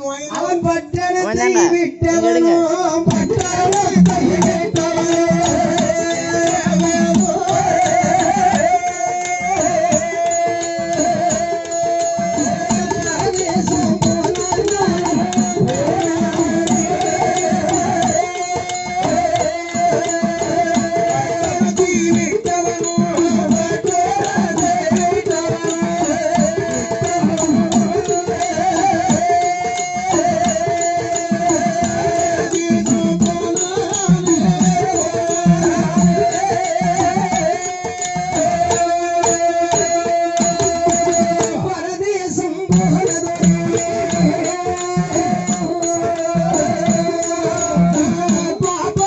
நோய் அவன் பட்டணத்தை வேண்டாங்க. விட்டவனோ பட்டணத்தை விட்டவனோ பரதேசம் பாபா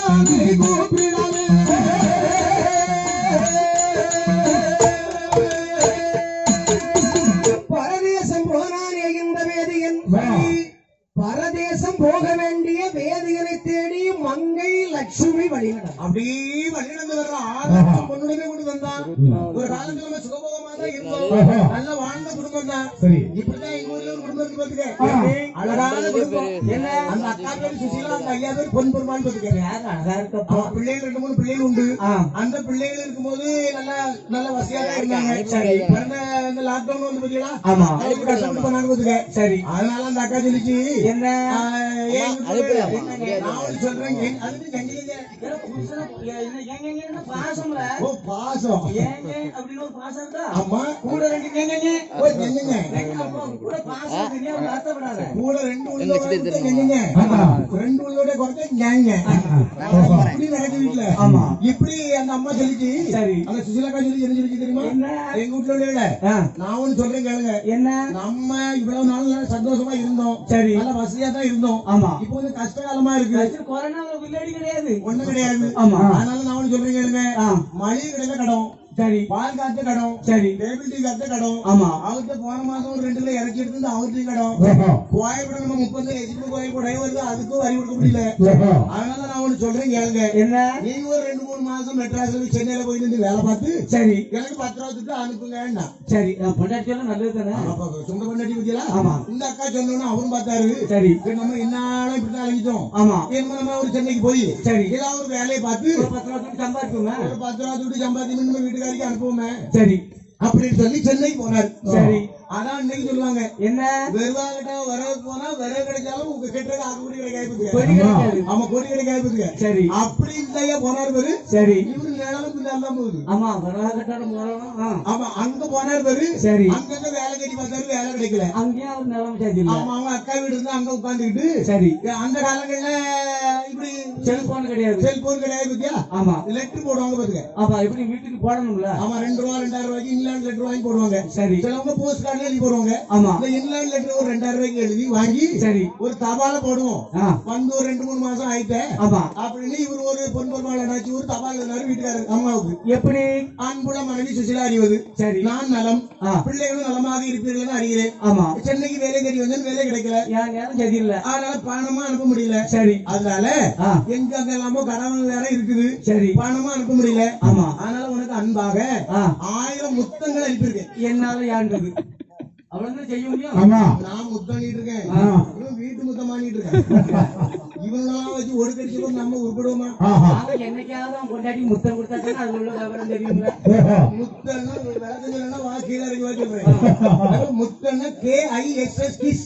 பரதேசம் போனானே இந்த வேதியன் பரதேசம் போக வேண்டிய வேதியனை தேடி மங்கை லட்சுமி வழிநடை அப்படியே வழி நடந்து வர்றான் ஆதரவு பொண்ணுடனே கொண்டு வந்தான் ஒரு காலத்துல நம்ம சுகபோகமா தான் இருந்தோம் நல்ல வாழ்ந்த குடும்பம் தான் சரி இப்படிதான் எங்க ஊர்ல ஒரு குடும்பம் இருக்கு பாத்துக்க அழகான குடும்பம் என்ன அந்த அக்கா பேர் சுசீலா அந்த ஐயா பேர் பொன் பெருமாள் பாத்துக்க அழகா இருக்கப்பா அவன் பிள்ளைகள் ரெண்டு மூணு பிள்ளைகள் உண்டு ஆ. அந்த பிள்ளைகள் இருக்கும்போது நல்லா நல்ல வசதியா தான் இருந்தாங்க சரி. பிறந்த இந்த லாக்டவுன் வந்து பாத்தீங்களா ஆமா. அதுக்கு கஷ்டப்பட்டு போனாங்க பாத்துக்க சரி அதனால அந்த அக்கா சொல்லிச்சு என்ன ஆ, ஏன் அது எப்படி ஆமா? நான் ஒண்ணு சொல்றேன் ஏன் அதுக்கு கண்டிப்பா ஓ பாசம் ஏங்க அப்படின்னு ஒரு பாசம் இருக்கா ஆமா கூட ரெண்டு கேங்கங்க ஓ என்னங்க அப்போ கூட பாசம் தெரியாம வருத்தப்படாத கூட ரெண்டு உள்ளோட என்னங்க ரெண்டு உள்ளோட குறைச்ச ஞாங்க இப்படி நடக்குது வீட்டுல ஆமா. இப்படி அந்த அம்மா சொல்லிச்சு சரி. அந்த சுசிலாக்கா சொல்லி என்ன சொல்லிச்சு தெரியுமா என்ன? எங்க வீட்டுல உள்ள ஆ, நான் ஒண்ணு சொல்றேன் கேளுங்க என்ன நம்ம இவ்வளவு நாள் நல்லா சந்தோஷமா இருந்தோம் சரி. நல்ல வசதியா தான் இருந்தோம் ஆமா. இப்போ கொஞ்சம் கஷ்ட காலமா இருக்கு கொரோனா வில்லாடி கிடையாது ஒண்ணும் கிடையாது ஆமா. அதனால நான் ஒண்ணு சொல்றேன் கேளுங்க ஆ. மளிகை கடையில கடம் சரி பால் காத்து கடம் சரி டேபிள் டீ காத்து கடம் ஆமா. அவர்கிட்ட போன மாசம் ஒரு ரெண்டு கிலோ இறக்கி எடுத்து அவர்கிட்ட கடம் கோயப்பட நம்ம முப்பது எஜிபி கோயப்பட வருது அதுக்கும் வரி கொடுக்க முடியல அதனால நான் ஒண்ணு சொல்றேன் கேளுங்க என்ன நீங்க ஒரு ரெண்டு மூணு மாசம் மெட்ராஸ்ல போய் சென்னையில போய் நின்று வேலை பார்த்து சரி எனக்கு பத்து ரூபா திட்டு அனுப்புங்க சரி பொண்டாட்டியெல்லாம் நல்லது தானே சொந்த பண்ணி பத்தியா ஆமா. இந்த அக்கா சொன்னோன்னு அவரும் பார்த்தாரு சரி சரி, நம்ம என்னாலும் இப்படி தான் அழிஞ்சிட்டோம் ஆமா என்ன நம்ம ஒரு சென்னைக்கு போய் சரி. ஏதாவது ஒரு வேலையை பார்த்து ஒரு பத்து ரூபா கொடுத்து சம்பாதிக்குங்க ஒரு பத்து ரூபா துட்டு சம்பாதி நம்ம வீட்டுக்காரிக்கு அனுப்புவோமே சரி அப்படின்னு சொல்லி சென்னைக்கு போனார் சரி. அதான் இன்னைக்கு சொல்லுவாங்க என்ன வெறுவாகிட்ட வரவு போனா விறகு கிடைச்சாலும் உங்க கிட்ட ஆறு கோடி கிடைக்காது கொடி கிடைக்காது ஆமா கோடி கிடைக்காது சரி அப்படி இந்த ஐயா போனார் பாரு சரி இவரு நிலம் பின்னால் தான் போகுது ஆமா வரவா கட்டாடம் போறோம் ஆ. ஆமா அங்க போனார் பாரு சரி. அங்கங்க வேலை கட்டி பார்த்தாரு வேலை கிடைக்கல அங்கேயும் அவர் நிலம் சரியில்லை ஆமா அவங்க அக்கா வீடு இருந்தா அங்க உட்காந்துக்கிட்டு சரி அந்த காலங்கள்ல இப்படி செல்போன் கிடையாது செல்போன் கிடையாது பத்தியா ஆமா லெட்டர் போடுவாங்க பாத்துக்க ஆமா எப்படி வீட்டுக்கு போடணும்ல ஆமா ரெண்டு ரூபா ரெண்டாயிரம் ரூபாய்க்கு இன்லாண்ட் லெட்டர் வாங்கி போடுவாங்க சரி சிலவங்க போஸ்ட் கார்டுல எழுதி போடுவாங்க ஆமா இந்த இன்லாண்ட் லெட்டர் ஒரு ரெண்டாயிரம் ரூபாய்க்கு எழுதி வாங்கி சரி ஒரு தபால போடுவோம் ஆ வந்து ஒரு ரெண்டு மூணு மாசம் ஆயிட்டேன் ஆமா அப்படின்னு இவர் ஒரு பொன் பொருள் என்னாச்சு ஒரு தபால் இருந்தாரு வீட்டுக்காரர் அம்மாவுக்கு எப்படி அன்புள்ள மனைவி சுசிலா அறிவது சரி நான் நலம் ஆ. பிள்ளைகளும் நலமாக இருப்பீர்கள் அறிகிறேன் ஆமா சென்னைக்கு வேலை தேடி வந்தேன் வேலை கிடைக்கல என் நேரம் சரியில்லை அதனால பணமா அனுப்ப முடியல சரி அதனால ஆ எங்க அங்க எல்லாமோ கடன் வேற இருக்குது சரி பணமா அனுப்ப முடியல ஆமா அதனால உனக்கு அன்பாக ஆ ஆயிரம் முத்தங்கள் அனுப்பியிருக்கேன் என்னால யாண்டது அவ்வளவுதான் செய்ய முடியும் ஆமா நான் முத்தம் பண்ணிட்டு இருக்கேன் ஆ. இவன் வீட்டு முத்தம் பண்ணிட்டு இருக்கேன் இவங்களெல்லாம் வச்சு ஒரு கடிச்சு போது நம்ம உருப்படுவோமா ஆஹா ஆனா என்னைக்காவது அவன் கொண்டாடி முத்தம் கொடுத்தாச்சுன்னா அது உள்ள விவரம் தெரியுங்களா முத்தன்னா விளக்கம் சொல்லணும்னா வா கீழே இறங்கி வா சொல்றேன் முத்தன்னா K I S S kiss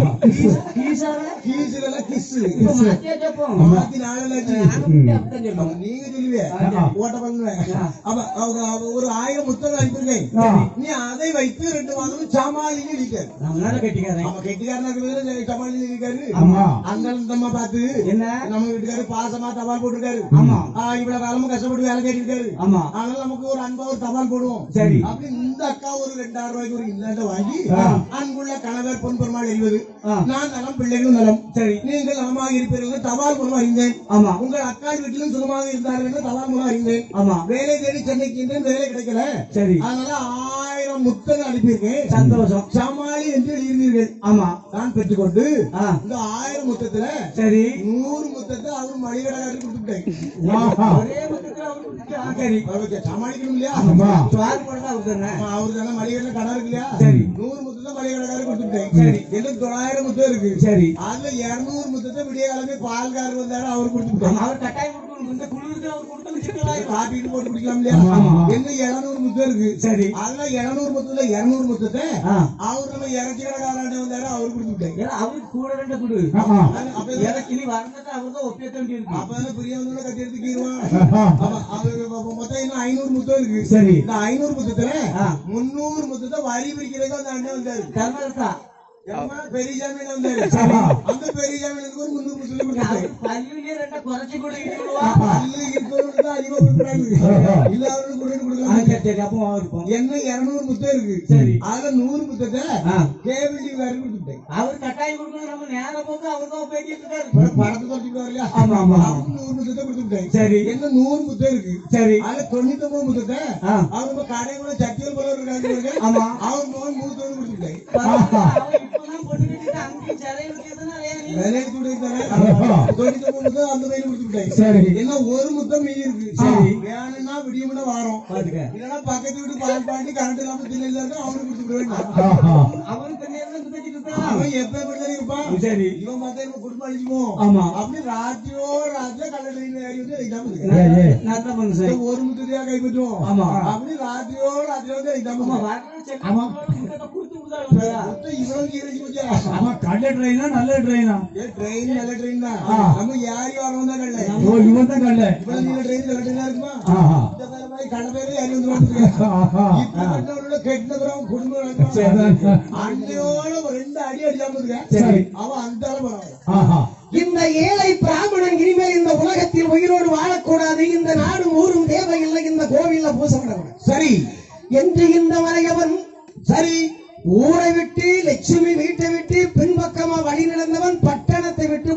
ஈசாவே கீஸ்ல கிஸ் இப்ப மாத்தியா கேட்போம் மாத்தி நாலு லட்சம் நானும் அப்படித்தான் சொல்லுவோம் நீங்க சொல்லுவே ஓட்ட பண்ணுவேன் அப்ப அவங்க அவங்க ஒரு ஆயிரம் புத்தகம் அனுப்பியிருக்கேன் ஆ. நீ அதை வைத்து ரெண்டு மாதம் சாமாளிங்க இருக்காரு நம்மளால கட்டிக்காரன் நம்ம கெட்டிக்காரனா இருக்கிறது சாமாளிங்க இருக்காரு ஆமா அந்த நம்ம பார்த்து என்ன நம்ம வீட்டுக்காரு பாசமா தபால் போட்டிருக்காரு ஆமா. ஆ, இவ்வளவு காலமும் கஷ்டப்பட்டு வேலை கேட்டிருக்காரு ஆமா அதனால நமக்கு ஒரு அன்பா ஒரு தபால் போடுவோம் சரி. அப்படி இந்த அக்கா ஒரு ரெண்டாயிரம் ரூபாய்க்கு ஒரு இல்லாண்ட வாங்கி ஆ. அன்புள்ள கணவர் பொன் பெருமாள் எழுவது ஆ. நான் நலம் பிள்ளைகளும் நலம் சரி நீங்கள் நலமாக இருப்பீர்கள் தபால் மூலம் அறிந்தேன் ஆமா உங்கள் அக்கா வீட்டிலும் சுகமாக இருந்தார்கள் என்று தபால் மூலம் அறிந்தேன் ஆமா வேலை தேடி சென்னைக்கு சென்றேன், வேலை கிடைக்கல சரி அதனால ஆயிரம் முத்தங்கள் அனுப்பியிருக்கேன் சந்தோஷம் சமாளி என்று எழுதியிருந்தீர்கள் ஆமா நான் பெற்றுக்கொண்டு ஆ இந்த ஆயிரம் முத்தத்துல சரி நூறு முத்தத்தை அவர் மளிகடைக்காரருக்கு கொடுத்துட்டேன் ஆஹா ஒரே மொத்தத்துல அவரு கொடுத்தா, சரி அவருக்கு சமாளிக்கணும் இல்லையா ஆமா சுவாரி போடுறதா அவரு தானே அவரு தானே மளிகடையில கடை இருக்கு இல்லையா சரி. நூறு முத்தத்தை மளிகடைக்காரருக்கு கொடுத்துட்டேன் சரி இன்னும் தொள்ளாயிரம் முத்தம் இருக்கு சரி அதுல இருநூறு முத்தத்தை விடிய கிளம்பி பால்காரர் வந்தாரு அவர் கொடுத்துட்டாங்க அவர் கட்டாயம் கொடுக்கணும் இந்த குளிருக்கு அவர் கொடுத்து வச்சிருக்கலாம் காப்பீட்டு போட்டு குடிக்கலாம் இல்லையா ஆமா, ஆமா. இன்னும் இருநூறு முத்தம் இருக்கு சரி அதுல இருநூறு முத்தத்துல இருநூறு முத்தத்தை ஆ. அவர் நம்ம இறச்சி கடைக்காரன் வந்தாரு அவர் கொடுத்துட்டாங்க ஏன்னா அவருக்கு கூட ரெண்டு குடு அப்ப எனக்கு இனி வரணுக்கு அவர் தான் ஒப்பிய வேண்டி இருக்கு அப்ப பிரிய வந்து கட்டி எடுத்துக்கிடுவான் அவருக்கு அப்ப மொத்தம் இன்னும் ஐநூறு முத்தம் இருக்கு சரி இந்த ஐநூறு முத்தத்துல ஆ. முன்னூறு முத்தத்தை வரி பிடிக்கிறதுக்கு அந்த அண்ணன் வந்தாரு கர்மதத்தா ஏம்மா, பெரிய ஜாமீன் வந்தாரு அந்த பெரிய ஜாமீனுக்கு ஒரு முன்னூறு முத்தம் கொடுத்தாரு பல்லுலயே ரெண்ட குறைச்சு கூட இடுவா பல்லு இருக்கிறவனுக்கு தான் அதிகமா கொடுக்குறாங்க இல்லாதவனுக்கு கூட கொடுக்கலாம் சரி சரி அப்போ இருக்கும் என்ன இருநூறு முத்தம் இருக்கு சரி. அதுல நூறு முத்தத்தை ஆ. கேபிள் டிவி வேற கொடுத்துட்டேன் அவர் கட்டாயம் கொடுக்கணும் நம்ம நேர போக்கு அவர் தான் பேட்டிட்டு இருக்காரு படத்தை தொடச்சிட்டு வரலையா ஆமா, ஆமா. அவருக்கு நூறு முத்தத்தை கொடுத்துட்டேன் சரி என்ன நூறு முத்தம் இருக்கு சரி அதுல தொண்ணூத்தி ஒன்பது முத்தத்தை ஆ. அவர் நம்ம கடைக்குள்ள சத்தியல் போல இருக்காங்க ஆமா. அவர் மகன் மூத்தவனு கொடுத்துட்டேன் அவர் இப்பதான் பொண்ணு கட்டிட்டு அங்கேயும் சிலை இருக்கிறதுனால ஏன் நீ- வேலைக்கு கொடுத்தாரு தொண்ணூத்தி ஒன்பது முத்தம் அந்த கையில கொடுத்துட்டேன் சரி. என்ன ஒரு முத்தம் மீதி இருக்கு சரி. வேணும்னா விடியும்னா வாரம் பாத்துக்க. இல்லன்னா பக்கத்து வீட்டு பால் பாண்டி கரண்ட் இல்லாம தில்லையில இருந்து அவனுக்கு கொடுத்துட்டு வேண்டாம் அவருக்கு நேரம் இருந்து பேசிட்டு இருக்கான். அவன் எப்ப இப்படிதான் இருப்பான் சரி இவன் பார்த்தா இவன் குடும்பம் அழிச்சுமோ ஆமா. அப்படி ராத்திரியோ ராத்திரில கள்ள ட்ரெயின் ஏறி வந்து எக்ஸாம் இருக்கு நல்ல மனுஷன் ஒரு முத்துதியா கைப்பற்றுவோம் ஆமா. அப்படி ராத்திரியோ ராத்திரி வந்து எக்ஸாம் ஆமா, வரணும் check பண்ணணும், இங்கதான் கொடுத்து விடுதாளுங்க. இவ்வளவு கீரச்சு போச்சா ஆமா கள்ள ட்ரெயினா நல்ல ட்ரெயினா ஏ ட்ரெயின் நல்ல ட்ரெயின் தான் ஆ. நம்ம யாரி வரவன் தான் கள்ள ஓ இவன் தான் கள்ள இவ்வளவு நீல ட்ரெயின் நல்ல ட்ரெயினா இருக்குமா ஆஹா இந்த பேர மாதிரி கள்ள பேரு ஏறி வந்துருவாங்க ஆஹா இப்ப கண்டவனோட கெட்ட பிறகு குடும்பம் நடக்கும். அன்னையோட ஒரு ரெண்டு அடி அடிக்காம இருக்க சரி. அவன் அந்த ஆளு பரவாயில்ல ஆஹா இந்த ஏழை பிராமணன் இனிமேல் இந்த உலகத்தில் உயிரோடு வாழக்கூடாது இந்த நாடும் ஊரும் தேவையில்லை இந்த கோவில்ல பூசப்படக்கூடாது சரி என்று இந்த மறையவன் சரி ஊரை விட்டு லட்சுமி வீட்டை விட்டு பின்பக்கமா வழி நடந்தவன் பட்டணத்தை விட்டு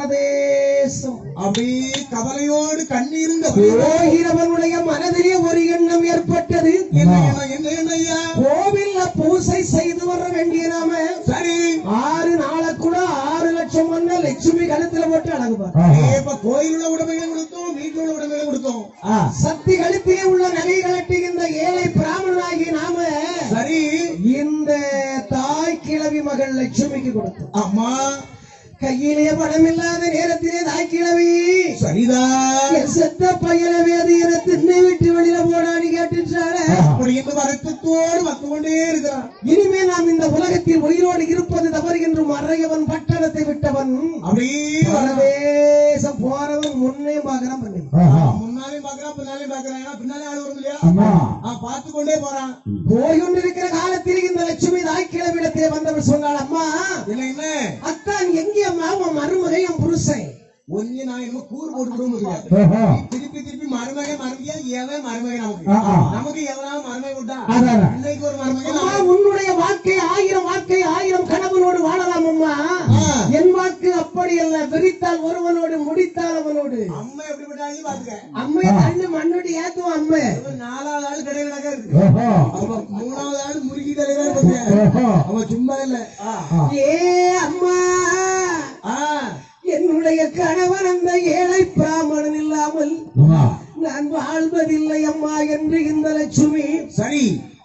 பரதேசம் அப்படி கவலையோடு கண்ணீருங்க போகிறவனுடைய மனதிலே ஒரு எண்ணம் ஏற்பட்டது என்ன என்ன என்ன என்ன ஐயா கோவில்ல பூசை செய்து வர வேண்டிய நாம சரி ஆறு நாளுக்குள்ள ஆறு லட்சம் வந்த லட்சுமி கழுத்துல போட்டு அழகுபார் ஆஹா இப்ப கோயில் உள்ள உடமைகளை கொடுத்தோம் வீட்டுல உள்ள உடமைகளை கொடுத்தோம் சக்தி கழுத்திலே உள்ள நகை கலட்டுகின்ற ஏழை பிராமணனாகி நாம சரி இந்த தாய் கிழவி மகள் லட்சுமிக்கு கொடுத்தோம் அம்மா கையிலே பணம் இல்லாத நேரத்திலே தாய் கிழவி சரிதான் என் செத்த பையனை வேது என திண்ணை விட்டு வெளியில போடான்னு கேட்டுச்சால அப்படி என்று வருத்தத்தோடு வந்து கொண்டே இருக்கிறான் இனிமே நாம் இந்த உலகத்தில் உயிரோடு இருப்பது தவறு என்று மறையவன் பட்டணத்தை விட்டவன் அப்படி பரதேசம் போறவன் முன்னே பாக்குறான் பண்ணி ஆஹா முன்னாலே பாக்குறான் பின்னாலே பாக்குறான் ஏன்னா பின்னாலே ஆள் வரும் இல்லையா அம்மா அவன் பார்த்து கொண்டே போறான் போய் கொண்டிருக்கிற காலத்தில் இந்த லட்சுமி தாய் கிழவிடத்திலே வந்தவர் சொன்னாள் அம்மா என்ன என்ன அத்தான் எங்கே அம்மா உன் மருமகை என் புருஷன் ஒன்னு நான் என்ன கூறு போட்டு விடுவோம் ஆஹா திருப்பி திருப்பி மருமகை மருமையா எவன் மருமகை நமக்கு ஆஹா. நமக்கு எவனா மருமகை விட்டா அதான் இன்னைக்கு ஒரு மருமகை அம்மா நமக்கு. உன்னுடைய வாழ்க்கை ஆயிரம் வாழ்க்கை ஆயிரம் கணவனோடு வாழலாம் அம்மா ஆ. என் வாக்கு அப்படி அல்ல விரித்தால் ஒருவனோடு முடித்தால் அவனோடு அம்மா எப்படிப்பட்டாலும் பாத்துக்க அம்மையை தண்ணி மண்ணோடு ஏத்துவோம் அம்மை இவன் நாலாவது ஆள் கடையில் நடக்காது ஆஹா அவன் மூணாவது ஆள் முருகி தலைவர் பாத்துக்க ஆஹா அவன் சும்மா இல்ல ஏ அம்மா ஆ, என்னுடைய கணவன் அந்த ஏழை பிராமணன் இல்லாமல் அம்மா நான் வாழ்வதில்லை அம்மா என்று இந்த லட்சுமி சரி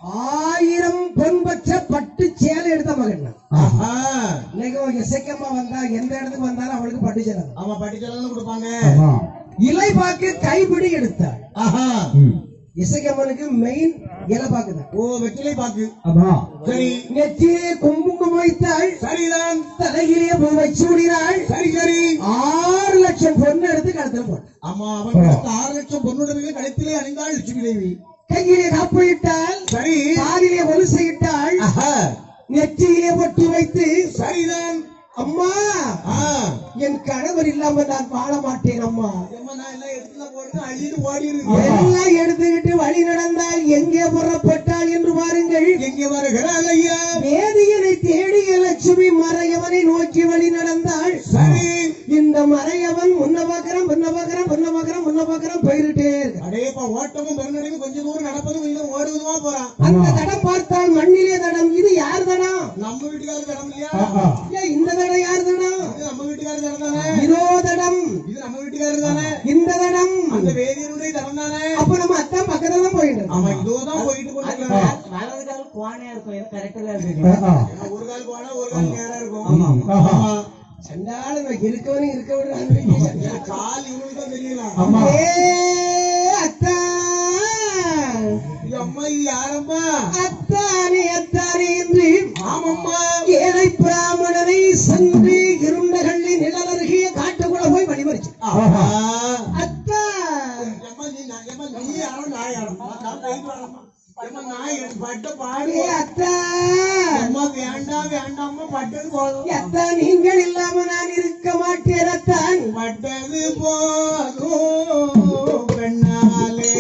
ஆயிரம் பொன்பற்ற பட்டு சேலை எடுத்த மகன் நான். ஆஹா இன்னைக்கு ஒரு இசைக்கம்மா வந்தா எந்த இடத்துக்கு வந்தாலும் அவளுக்கு பட்டு சேலை தான். அவன் படிச்சாலும் கொடுப்பாங்க அம்மா இலை பாக்கு கைப்பிடி எடுத்தாள் ஆஹா ம் இசைக்கம்மனுக்கு மெயின் இலை பாக்கு தான் ஓ வெற்றிலை பாக்கு அம்மா சரி நெற்றியிலே குங்குமம் வைத்தாள் சரிதான் தலையிலே பூவை சூடினாள் சரி சரி ஆறு லட்சம் பொண்ணு எடுத்து கழுத்தில் போட்டாள் ஆமா அவன் கொடுத்த ஆறு லட்சம் பொண்ணுடமையை கழுத்திலே அணிந்தாள் லட்சுமி தேவி கையிலே காப்பிட்டாள் சரி காலிலே ஒலுசையிட்டாள் ஆஹா நெற்றியிலே பொட்டு வைத்து சரிதான் அம்மா ஆ என் கணவர் இல்லாம நான் வாழ மாட்டேன் அம்மா ஏம்மா, நான் எல்லாம் எடுத்துல போட்டு அழிட்டு ஓடிருக்கு எல்லாம் எடுத்துக்கிட்டு வழி நடந்தால் எங்கே புறப்பட்டாள் என்று பாருங்கள் எங்கே வருகிறாள் ஐயா வேதியனை தேடிய லட்சுமி மறையவனை நோக்கி வழி நடந்தாள் சரி இந்த மறையவன் முன்ன பாக்குறான் முன்ன பாக்குறான் முன்ன பாக்குறான் முன்ன பாக்குறான் போயிட்டே இருக்கான் அடேப்பா ஓட்டமும் பெருநடையும் கொஞ்சம் தூரம் நடப்பதும் கொஞ்சம் தூரம் ஓடுவதுமா போறான் அந்த தடம் பார்த்தால் மண்ணிலே தடம் இது யார் தடம் நம்ம வீட்டுக்காரர் தடம் இல்லையா ஆஹா ஏய், இந்த தடம் யார் தடம் இது நம்ம வீட்டுக்காரர் தடம் தானே இதோ தடம் இது நம்ம வீட்டுக்காரர் தானே இந்த தடம் அந்த வேதியனுடைய தடம் தானே அப்ப நம்ம அத்தான் பக்கத்துல தான் போயிட்டு இருக்கோம். அவன் இதோதான் போயிட்டு கொண்டிருக்கான் வலது கால் கோணையா இருக்கும் கரெக்டா இருக்கு ஆஹா ஏன்னா ஒரு கால் போனா ஒரு கால் நேரா இருக்கும் ஆமா, ஆமா. ஆமா. சண்டாளன் இருக்கவனும் இருக்க விடுறாங்க கால் இவனுக்கு தான் தெரியலாம் ஆமா ஏ அத்தா இது அம்மா இது யாரம்மா அத்தானே அத்தானே என்று ஆமம்மா ஏழை பிராமணனை சென்று இருண்ட கள்ளி நிழலருகிய காட்டுக்குள்ள போய் வழிமறிச்சு ஆஹா. அத்தா எம்மா நீ நான் எம்மா நீ யாரோ நான் யாரோ நான் கைது வரம்மா எம்மா நான் என் பட்ட பாடு ஏ அத்தா அம்மா வேண்டாம் வேண்டாம்மா பட்டது போதும் அத்தா நீங்கள் இல்லாம நான் இருக்க மாட்டேன் அத்தான் பட்டது போதும் பெண்ணாலே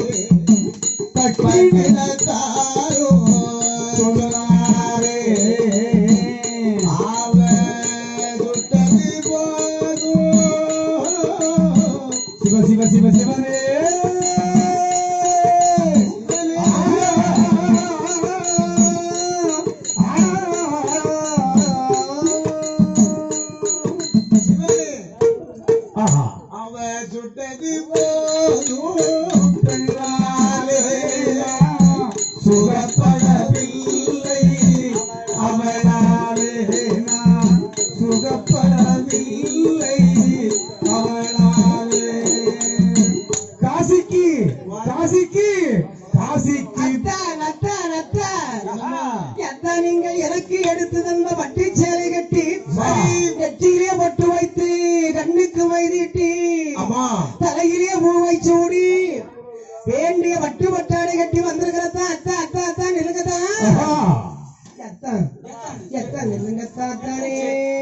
பட்டதாரோ சொல்லாரே அவ சுட்டது போதும் சிவ சிவ சிவ சிவனே சிவனே ஆஹா அவ சுட்டது போதும் பெண்ணாலே சுகப்படவில்லை அவளாலே நான் சுகப்படவில்லை அவளாலே காசிக்கு காசிக்கு காசிக்கு அத்தான் அத்தான் அத்தான் அத்தான் நீங்கள் எனக்கு எடுத்து தந்த வட்டி சேலை கட்டி சரி. நெற்றியிலே பொட்டு வைத்து கண்ணுக்கு மைதீட்டி அம்மா தலையிலே பூவை சூடி வேண்டிய வட்டு வட்டாடை கட்டி வந்திருக்கிறதா அத்தா அத்தா அத்தா நிலுங்கதான் ஆஹா அத்தான் அத்தான் நில்லுங்கத்தா அத்தானே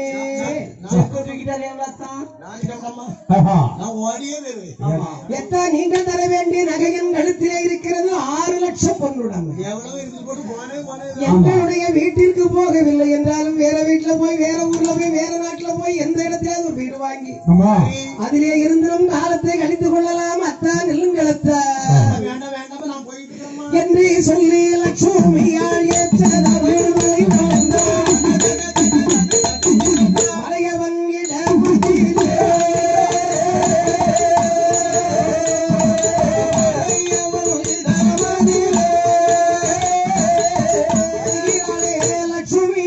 நான் கிடக்கம்மா ஆஹா நான் ஓடியே வருவேன் எத்தா நீங்கள் தர வேண்டிய நகையின் கழுத்திலே இருக்கிறது ஆறு லட்சம் பொண்ணுடம் எவ்வளவு இருந்து போட்டு போனே போனே எங்களுடைய வீட்டிற்கு போகவில்லை என்றாலும் வேற வீட்டுல போய் வேற ஊர்ல போய் வேற நாட்டுல போய் எந்த இடத்திலாவது ஒரு வீடு வாங்கி ஆமா அதிலே இருந்தும் காலத்தை கழித்துக் கொள்ளலாம் அத்தா நில்லுங்களத்தா வேண்டாம் வேண்டாம் நான் போயிட்டு இருக்கேம்மா என்று சொல்லி லட்சுமியால் ஏற்ற தமிழ்மொழி வளர்ந்தார். மலையவன் இடமதிலே மலையவன் இடமதிலே அழகியாளே லட்சுமி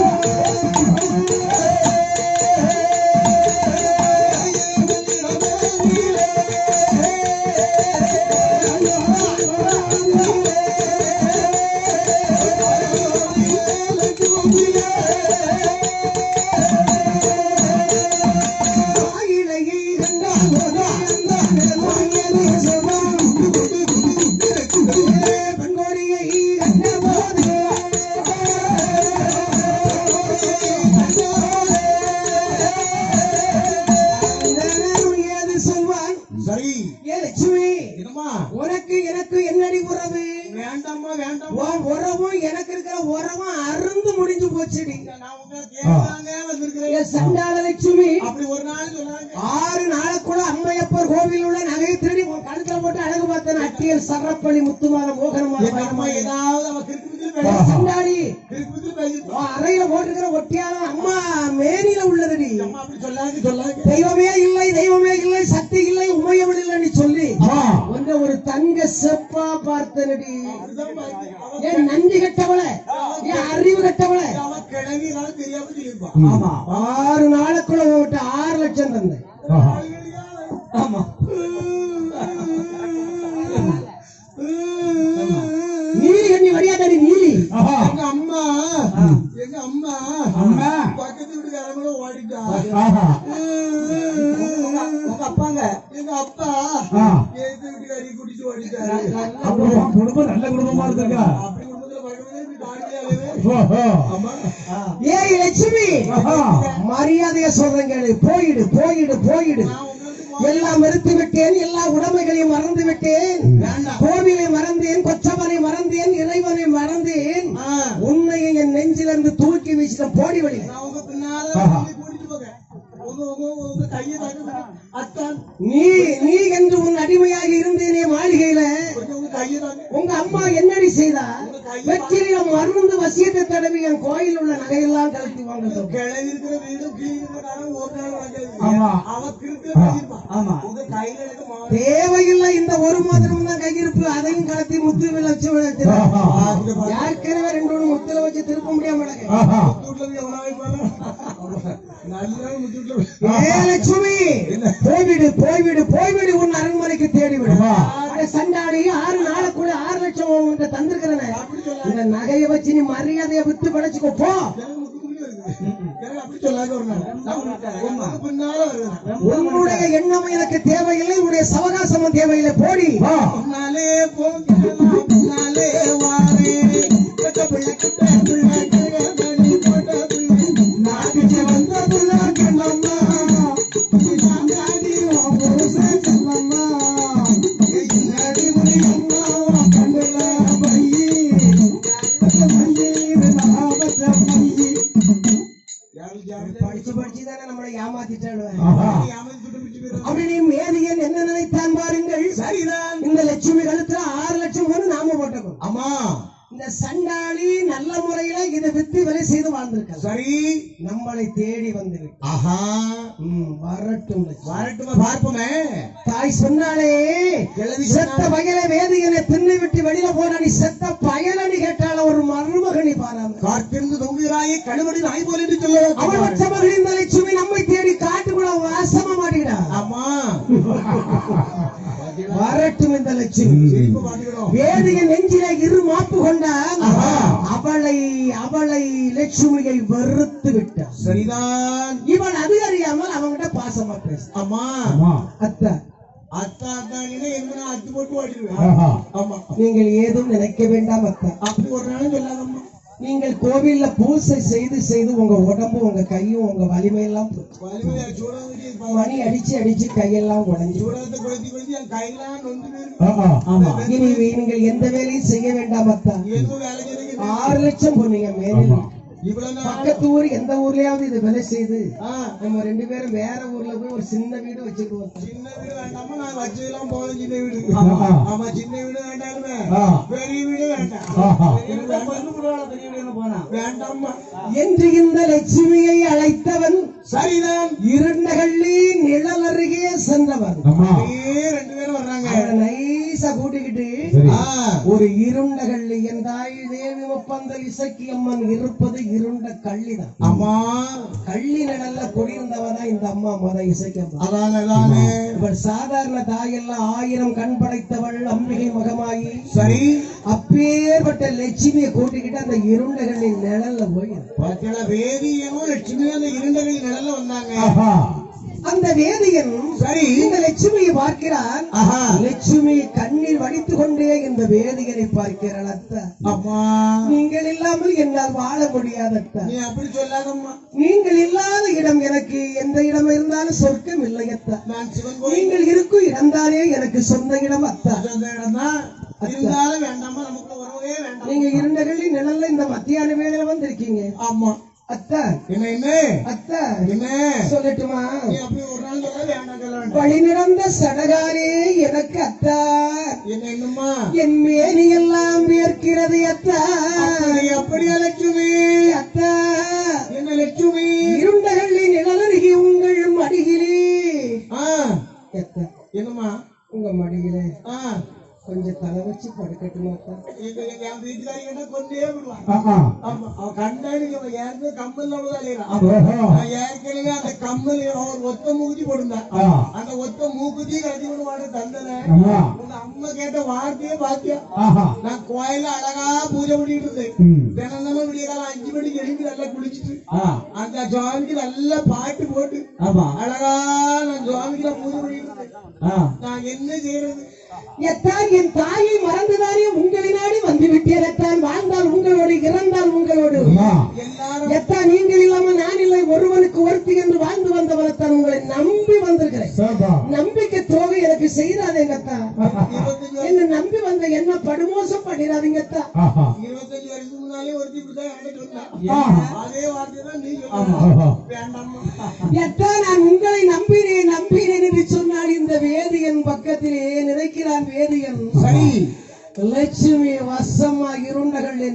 ஆயிழையை கண்டால் வாங்கியது சுகம். பெண்கொடியை கண்டபோது அந்தணன் ஏது சொல்வான் சரி ஏ லட்சுமி என்னம்மா உனக்கு எனக்கு என்னடி உறவு வேண்டாம்மா வேண்டாம் உன் உறவும் எனக்கு இருக்கிற உறவும் அருந்து முடிஞ்சு போச்சுடி நான் உங்களை கேட்கலாங்க வந்திருக்கிறேன் ஏ சண்டாள லட்சுமி அப்படி ஒரு நாள் சொன்னாங்க ஆறு நாளுக்குள்ள அம்மையப்பர் கோவில் உள்ள நகையை திருடி உன் கழுத்துல போட்டு அழகு பார்த்தேன் அட்டியல் சரப்பள்ளி முத்துமான மோகனமான எங்க அம்மா பயணமாக. ஏதாவது அவ கிறுக்கு பிடிச்சு ஏ சண்டாளி கிறுக்கு பிடிச்சு பேசிட்டு உன் அறையில போட்டிருக்கிற ஒட்டியானம் அம்மா மேனில உள்ளதுடி அம்மா அப்படி சொல்லாங்க சொல்லாங்க தெய்வமே இல்லை தெய்வமே இல்லை சக்தி இல்லை உமையவள் இல்லைன்னு சொல்லி ஆ. உன்னை ஒரு தங்க செப்பா பார்த்தனடி அப்படிதான் பாருங்க. அவ ஏன் நன்றி கட்டவள ஏன் அறிவு கட்டவள அவ கிழவினால தெரியாம சொல்லியிருப்பா ஆமா ஆறு நாளுக்குள்ள உங்ககிட்ட ஆறு லட்சம் தந்தேன் ஆஹா ஆமா நீலி கண்ணி வடியாதாடி நீலி ஆஹா எங்க அம்மா எங்க அம்மா அம்மா பக்கத்து வீட்டுக்காரங்கள ஓடிட்டா ஆஹா உங்க அப்பாங்க எங்க அப்பா ஆ. எதிர்த்து வீட்டுக்காரி குடிச்சு ஓடிட்டாரு அப்புறம் உன் குடும்பம் நல்ல குடும்பமா இருந்திருக்கா அப்படி குடும்பத்துல பக்கத்துல இப்படி காடியாவே ஓஹோ அம்மா ஏய் லட்சுமி ஆஹா மரியாதையா சொல்றேன் கேளு போயிடு போயிடு போயிடு நான் உங்களுக்கு எல்லாம் மறுத்து விட்டேன் எல்லா உடைமைகளையும் மறந்து விட்டேன் வேண்டாம். கோவிலை மறந்தேன் கொச்சவனை மறந்தேன் இறைவனை மறந்தேன் ஆ, உன்னையை என் நெஞ்சிலிருந்து தூக்கி வீசின போடி வழி நான் உங்க பின்னால ஆஹா. வந்து கூட்டிட்டு போங்க உங்க உங்க உங்க கையை தாங்க அத்தான் நீ நீ என்று உன் அடிமையாக இருந்தேனே மாளிகையில கொஞ்சம் உங்க கையை தாங்க உங்க அம்மா என்னடி செய்தா உங்க வெற்றிடம் மருந்து வசியத்தை தடவி என் கோயில் உள்ள நகையெல்லாம் கலத்தி வாங்க கிளவி இருக்கிற வீடும் கீழ் இருக்கிற நாளும் ஒரு நாள் வாங்காது. ஆமா. அவன் கிறுக்குல பேசியிருப்பான். ஆமா. உங்க கையில எடுக்க மாவு. தேவையில்லை இந்த ஒரு மாதம் தான் கையிருப்பு அதையும் கலத்தி முத்து வச்சு ஆஹா. ஏற்கனவே ரெண்டு மூணு முத்துல வச்சு திருப்ப முடியாம கிடக்கு. ஆஹா. முத்தூட்ல போய் எவனா வைப்பானா? நல்ல முத்தூட்ல போய். ஏ லட்சுமி போய்விடு போய்விடு போய்விடு உன் அரண்மனைக்கு தேடிவிடு ஆமா. அட சண்டாடி ஆறு நாளுக்குள்ள ஆறு லட்சம் உன்கிட்ட தந்திருக்கிறேன் இந்த நகையை வச்சு நீ மரியாதையை வித்து படைச்சுக்கோ போ எனக்கு முத்து முடி வருது. எனக்கு அப்படி சொல்லாத ஒரு நாள். உனக்கு பின்னால வருது. உன்னுடைய எண்ணமும் எனக்கு தேவையில்லை உன்னுடைய சவகாசமும் தேவையில்லை போடி வா. முன்னாலே போகலாம், முன்னாலே வாரே. பெத்த பிள்ளை கிட்ட பிள்ளை கிட்ட மணி போட்ட பிள்ளை. நாட்டுக்கு வந்த பிள்ளை கண்ணம்மா. நீ சாந்தாடி உன் புருஷன் செல்லம்மா. ஏய், இன்னாடி முடியம்மா, உன் கண்ணுல பையி. பெத்த பையி, இது நான் பெற்ற பையி. யாரு, யாரு? படிச்சு படிச்சு தானே நம்மளை ஏமாத்திட்டாடுவ ஆஹா. நீ அமைச்சு விட்டு விட்டு போயிரு. அப்படி மேதியன் என்ன நினைத்தான் பாருங்கள் சரிதான் இந்த லட்சுமி கழுத்துல ஆறு லட்சம் வந்து நாம போட்டோம் அம்மா இந்த சண்டாளி நல்ல முறையில இதை வித்து வேலை செய்து வாழ்ந்திருக்க சரி நம்மளை தேடி வந்திருக்கு ஆஹா ம், வரட்டும் லட்சுமி. வரட்டுமா பார்ப்போமே தாய் சொன்னாலே கிழவி செத்த வயல வேதியனை திண்ணை விட்டு வெளியில போன நீ செத்த பயலனி கேட்டால ஒரு மருமகனி பாராம காத்திருந்து தொங்குகிறாயே கழுவடி நாய் போல என்று சொல்ல அவள் வச்ச மகள் இந்த லட்சுமி நம்மை தேடி காட்டுக்குள்ள வாசமா மாட்டேங்கிறா அம்மா வரட்டும் இந்த லட்சுமி சிரிப்பு பாத்துக்கிறோம் வேதிய நெஞ்சில இரு மாப்பு கொண்டான் ஆஹா. அவளை அவளை லட்சுமியை வெறுத்து விட்டான் சரிதான் இவன் அது அறியாமல் அவங்கிட்ட பாசமா பேச அம்மா ஆமா. அத்தா அத்தா அத்தானின்னு என்ன அத்து போட்டு ஓடிடுவேன் ஆஹா. ஆமா நீங்கள் ஏதும் நினைக்க வேண்டாம் அத்தா அப்படி ஒரு நாளும் சொல்லாதம்மா நீங்கள் கோவில்ல பூசை செய்து செய்து உங்க உடம்பு உங்க கையும் உங்க வலிமையெல்லாம் போச்சு. வலிமையா சூடாக மணி அடிச்சு அடிச்சு கையெல்லாம் உடைஞ்சு சூடாகத்தை கொளுத்தி கொளுத்தி என் கையெல்லாம் நொந்து போயிருக்கு ஆஹா. ஆமா. இனி நீங்கள் எந்த வேலையும் செய்ய வேண்டாம் அத்தா எதுவும் வேலை செய்யுங்க ஆறு லட்சம் பொண்ணுங்க மேலே ஆமா. இவ்வளவு நாள் பக்கத்து ஊர் எந்த ஊர்லயாவது இது வேலை செய்து ஆ, நம்ம ரெண்டு பேரும் வேற ஊர்ல போய் ஒரு சின்ன வீடு வச்சுக்குவோம் சின்ன வீடு வேண்டாமா நான் வச்சதெல்லாம் போதும் சின்ன வீடு ஆமா. ஆமா சின்ன வீடு வேண்டாமே ஆ. பெரிய வீடு வேண்டாம் ஆஹா. பெரிய வீடு வேண்டாம். பெரிய வீடு போனா வேண்டாம்மா என்று இந்த லட்சுமியை அழைத்தவன் சரிதான் இருண்டகள்ளி நிழல் அருகே சென்றவன் ஆமா. அப்படியே ரெண்டு பேரும் வர்றாங்க அவனை நைசா கூட்டிக்கிட்டு சரி. ஆ, ஒரு இருண்டகள்ளி என் தாய் தேவி முப்பந்தல் இசக்கி அம்மன் இருப்பது இருண்ட கள்ளிதான் அம்மா கள்ளி நிழல்ல குடியிருந்தவதான் இந்த அம்மா முத இசக்கி அம்மா அதானே அதானே இவள் சாதாரண தாயெல்லாம் ஆயிரம் கண் படைத்தவள் அம்பிகை முகமாயி சரி அப்பேற்பட்ட லட்சுமியை கூட்டிக்கிட்டு அந்த இருண்டகளின் நிழல்ல போய் பாத்தியால வேதியனும் லட்சுமி அந்த இரண்டகளின் நிழல்ல வந்தாங்க ஆஹா. அந்த வேதியன் சரி இந்த லட்சுமியை பார்க்கிறான் ஆஹா லட்சுமி கண்ணீர் வடித்துக் கொண்டே இந்த வேதியனை பார்க்கிறாள் அத்தா அம்மா நீங்கள் இல்லாமல் என்னால் வாழ முடியாது அத்தா நீ அப்படி சொல்லாதம்மா நீங்கள் இல்லாத இடம் எனக்கு எந்த இடம் இருந்தாலும் சொர்க்கம் இல்லை அத்தா நான் சிவன் கோயில் நீங்கள் இருக்கும் இடம்தானே எனக்கு சொந்த இடம் அத்தா அந்த இடம் தான் இருந்தாலும் வேண்டாமா நமக்குள்ள உறவே வேண்டாம் நீங்க இருண்டகளில் நிழல்ல இந்த மத்தியான வேளையில வந்திருக்கீங்க ஆமா அத்தா என்ன என்ன அத்தா என்ன சொல்லட்டுமா நீ அப்படி ஒரு நாள் சொல்ல வேண்டாம் சொல்ல வேண்டாம் வழி நிறந்த சடகாரே எனக்கு அத்தா என்ன என்னம்மா என் மேனி எல்லாம் வியர்க்கிறது அத்தா அப்படி அப்படியா லட்சுமி அத்தா என்ன லட்சுமி இருண்டகள்ளி நிழலருகி உங்கள் மடியிலே ஆ அத்தா என்னம்மா உங்க மடியிலே ஆ கொஞ்சம் தலை வச்சு படுக்கட்டுமா அத்தா எங்க எங்க என் வீட்டுக்காரி என்ன கொண்டே விடுவான் ஆஹா. ஆமா அவன் கண்டாடி ஏற்கனவே கம்மல் அவ்வளவுதான் ஓஹோ. நான் ஏற்கனவே அந்த கம்மல் அவர் ஒத்த மூக்குத்தி போட்டிருந்தேன் ஆ. அந்த ஒத்த மூக்குத்தி கட்டி விடுவாடு தந்தன ஆமா. உங்க அம்மா கேட்ட வார்த்தையே பாத்தியா ஆஹா. நான் கோயில அழகா பூஜை பண்ணிட்டு இருந்தேன் ம். தினந்தனம் விடிய காலம் அஞ்சு மணிக்கு எழுப்பி நல்லா குளிச்சுட்டு ஆ. அந்த சுவாமிக்கு நல்ல பாட்டு போட்டு ஆமா. அழகா நான் சுவாமிக்கு நான் பூஜை பண்ணிட்டு இருந்தேன் ஆ. நான் என்ன செய்யறது எத்தான் என் தாயை மறந்துதானே உங்களை நாடி வந்து விட்டேன் வாழ்ந்தால் உங்களோடு இறந்தால் உங்களோடு ஆமா. எல்லாரும் எத்தா நீங்கள் இல்லாம நான் இல்லை ஒருவனுக்கு ஒருத்தி என்று வாழ்ந்து வந்தவனத்தான் உங்களை நம்பி வந்திருக்கிறேன் சபா. நம்பிக்கை துரோகம் எனக்கு செய்யாதேங்கத்தா இருபத்தஞ்சு என்ன நம்பி வந்த என்ன படுமோசம் பண்ணிடாதீங்கத்தா ஆஹா. இருபத்தஞ்சு வருஷத்துக்கு முன்னாலே ஒருத்தி இப்படிதான் என்கிட்ட சொன்னா ஆஹா. அதே வார்த்தை தான் நீ ஆஹா. சொல்ல வேண்டாமா எத்தா நான் உங்களை நம்பினேன் நம்பினேன் என்று சொன்னால் இந்த வேதியன் பக்கத்திலே நினைக்கிறான் வேதியன் சரி லட்சுமி வசமா இருண்டகள்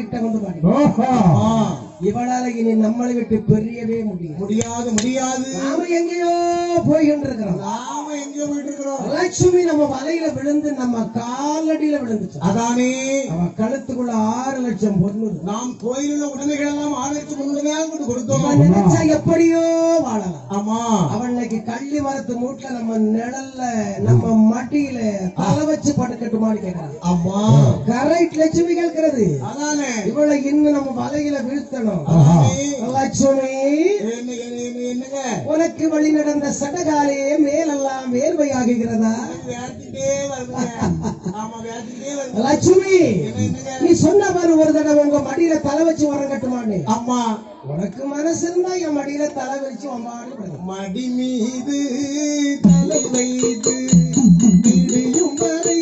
கரெக்டா கொண்டு பாடி ஓஹோ ஆ, இவளால இனி நம்மளை விட்டு பெரியவே முடியும் முடியாது முடியாது நாம எங்கேயோ போய்கிட்டு இருக்கிறோம் நாம எங்கேயோ போயிட்டு இருக்கிறோம் லட்சுமி நம்ம வலையில விழுந்து நம்ம காலடியில விழுந்துச்சு அதானே அவ கழுத்துக்குள்ள ஆறு லட்சம் பொண்ணு இருக்கு. நாம் கோயிலுள்ள உடமைகள் எல்லாம் ஆதரித்து முன்னுரிமையாக கொண்டு கொடுத்தோம் இவன் நினைச்சா எப்படியோ வாழலாம் ஆமா அவன் இன்னைக்கு கள்ளி மரத்து மூட்டுல நம்ம நிழல்ல நம்ம மடியில தலை வச்சு படுக்கட்டுமான்னு கேக்குறான் ஆமா கரெக்ட் லட்சுமி கேட்கிறது அதானே இவளை இன்னும் நம்ம வலையில வீழ்த்தணும் அதானே லட்சுமி என்ன என்ன என்ன- என்னங்க உனக்கு வழி நடந்த சடகாலே மேலெல்லாம் வேர்வையாகுகிறதா வேர்த்துட்டே வருதுங்க ஆமா வேர்த்துட்டே வருது லட்சுமி என்ன என்னங்க நீ சொன்ன பாரு ஒரு தடவை உங்க மடியில தலை வச்சு உறங்கட்டுமான்னு அம்மா உனக்கு மனசு இருந்தா என் மடியில தலை வச்சு உம்மான்னு படுங்க. மடி மீது தலை வைத்து இடியும் வரை